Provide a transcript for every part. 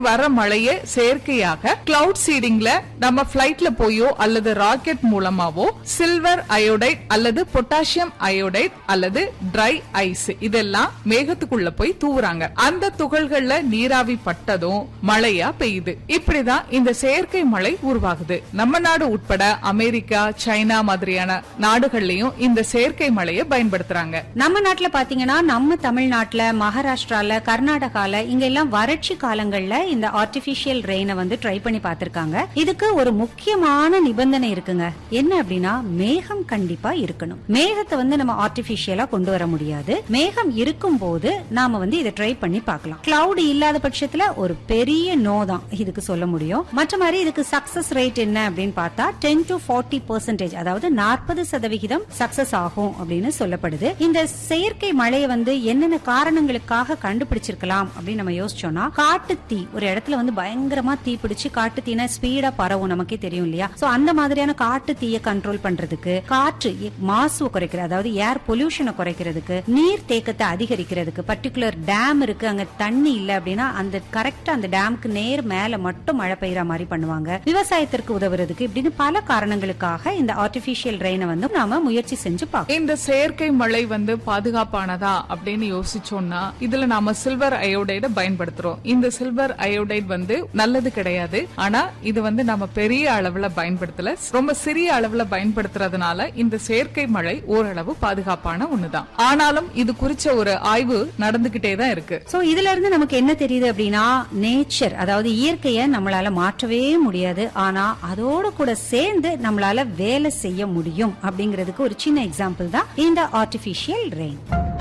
வர மழைய செயற்கையாக கிளவுட் சீடிங்ல நம்ம பிளைட்ல போயோ அல்லது ராக்கெட் மூலமாவோ சில்வர் அயோடைட் அல்லது பொட்டாசியம் அயோடைட் அல்லது ட்ரை ஐஸ் இதெல்லாம் மேகத்துக்குள்ள போய் தூவுறாங்க அந்த துகள்கள்ல நீராவி பட்டதும் மழையா பெய்யுது இப்படிதான் இந்த செயற்கை மழை உருவாகுது நம்ம நாடு உட்பட அமெரிக்கா சைனா மாதிரியான நாடுகள்லயும் இந்த செயற்கை மழையை பயன்படுத்துறாங்க நம்ம நாட்டுல பாத்தீங்கன்னா நம்ம தமிழ்நாட்டுல மகாராஷ்டிரால கர்நாடகால இங்க எல்லாம் வறட்சி காலங்கள்ல இந்த ஆர்டிபிஷியல் ரெயினை வந்து ட்ரை பண்ணி பார்த்திருக்காங்க இதுக்கு ஒரு முக்கியமான நிபந்தனை இருக்குங்க என்ன அப்படின்னா மேகம் கண்டிப்பா இருக்கணும் மேகத்தை வந்து நம்ம ஆர்டிபிஷியலா கொண்டு வர முடியாது மேகம் இருக்கும் போது நாம வந்து இதை ட்ரை பண்ணி பார்க்கலாம் கிளவுட் இல்லாத பட்சத்துல ஒரு பெரிய நோ தான் இதுக்கு சொல்ல முடியும் மற்ற மாதிரி இதுக்கு சக்சஸ் ரேட் என்ன அப்படின்னு பார்த்தா டென் டு ஃபார்ட்டி பர்சன்டேஜ் அதாவது நாற்பது சதவிகிதம் சக்சஸ் ஆகும் அப்படின்னு சொல்லப்படுது இந்த செயற்கை மழையை வந்து என்னென்ன காரணங்களுக்காக கண்டுபிடிச்சிருக்கலாம் அப்படின்னு நம்ம யோசிச்சோம்னா காட்டு தீ ஒரு இடத்துல வந்து பயங்கரமா தீ பிடிச்சு காட்டு தீனா ஸ்பீடா பரவும் நமக்கே தெரியும் இல்லையா சோ அந்த மாதிரியான காட்டு தீயை கண்ட்ரோல் பண்றதுக்கு காற்று எ- மாசுவை குறைக்கிறது அதாவது ஏர் பொல்யூஷனை குறைக்கிறதுக்கு நீர் தேக்கத்தை அதிகரிக்கிறதுக்கு பர்டிகுலர் டேம் இருக்கு அங்க தண்ணி இல்ல அப்படின்னா அந்த கரெக்டா அந்த டேமுக்கு நேர் மேல மட்டும் மழை பெய்யற மாதிரி பண்ணுவாங்க விவசாயத்திற்கு உதவுறதுக்கு இப்படின்னு பல காரணங்களுக்காக இந்த ஆர்டிபிஷியல் ரெயினை வந்து நாம முயற்சி செஞ்சு பார்க்கணும் இந்த செயற்கை மழை வந்து பாதுகாப்பானதா அப்படின்னு யோசிச்சோம்னா இதுல நாம சில்வர் அயோடைட பயன்படுத்துறோம் இந்த சில்வர் அயோடைட் வந்து நல்லது கிடையாது ஆனா இது வந்து நம்ம பெரிய அளவுல பயன்படுத்தல ரொம்ப சிறிய அளவுல பயன்படுத்துறதுனால இந்த செயற்கை மழை ஓரளவு பாதுகாப்பான ஒண்ணுதான் ஆனாலும் இது குறிச்ச ஒரு ஆய்வு நடந்துகிட்டே தான் இருக்கு சோ இதுல இருந்து நமக்கு என்ன தெரியுது அப்படின்னா நேச்சர் அதாவது இயற்கையை நம்மளால மாற்றவே முடியாது ஆனா அதோட கூட சேர்ந்து நம்மளால வேலை செய்ய முடியும் அப்படிங்கிறதுக்கு ஒரு சின்ன எக்ஸாம்பிள் தான் இந்த ஆர்டிபிஷியல் ரெயின்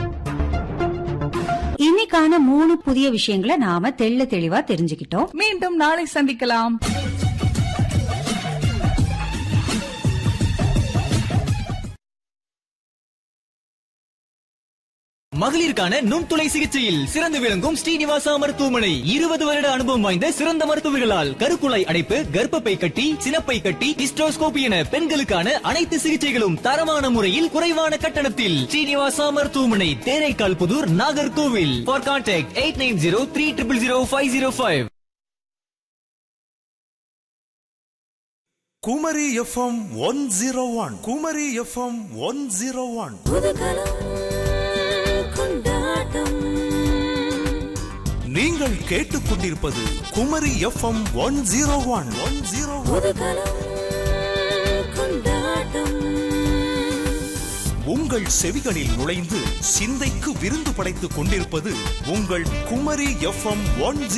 இன்னைக்கான மூணு புதிய விஷயங்களை நாம தெள்ள தெளிவா தெரிஞ்சுக்கிட்டோம் மீண்டும் நாளை சந்திக்கலாம் மகளிருக்கான நுண்துளை சிகிச்சையில் சிறந்து விளங்கும் ஸ்ரீனிவாசா மருத்துவமனை இருபது வருட அனுபவம் வாய்ந்த சிறந்த மருத்துவர்களால் கருக்குழாய் அடைப்பு கர்ப்பப்பை கட்டி சினப்பை கட்டி டிஸ்ட்ரோஸ்கோபி என பெண்களுக்கான அனைத்து சிகிச்சைகளும் தரமான முறையில் குறைவான கட்டணத்தில் ஸ்ரீனிவாசா மருத்துவமனை Theraikal Puthur Nagercoil for contact eight nine zero three triple zero five zero five Kumari FM one zero one Kumari FM one zero one நீங்கள் கேட்டுக்கொண்டிருப்பது Kumari FM one zero one one zero உங்கள் செவிகளில் நுழைந்து சிந்தைக்கு விருந்து படைத்துக் கொண்டிருப்பது உங்கள் குமரி எஃப்எம் ஒன்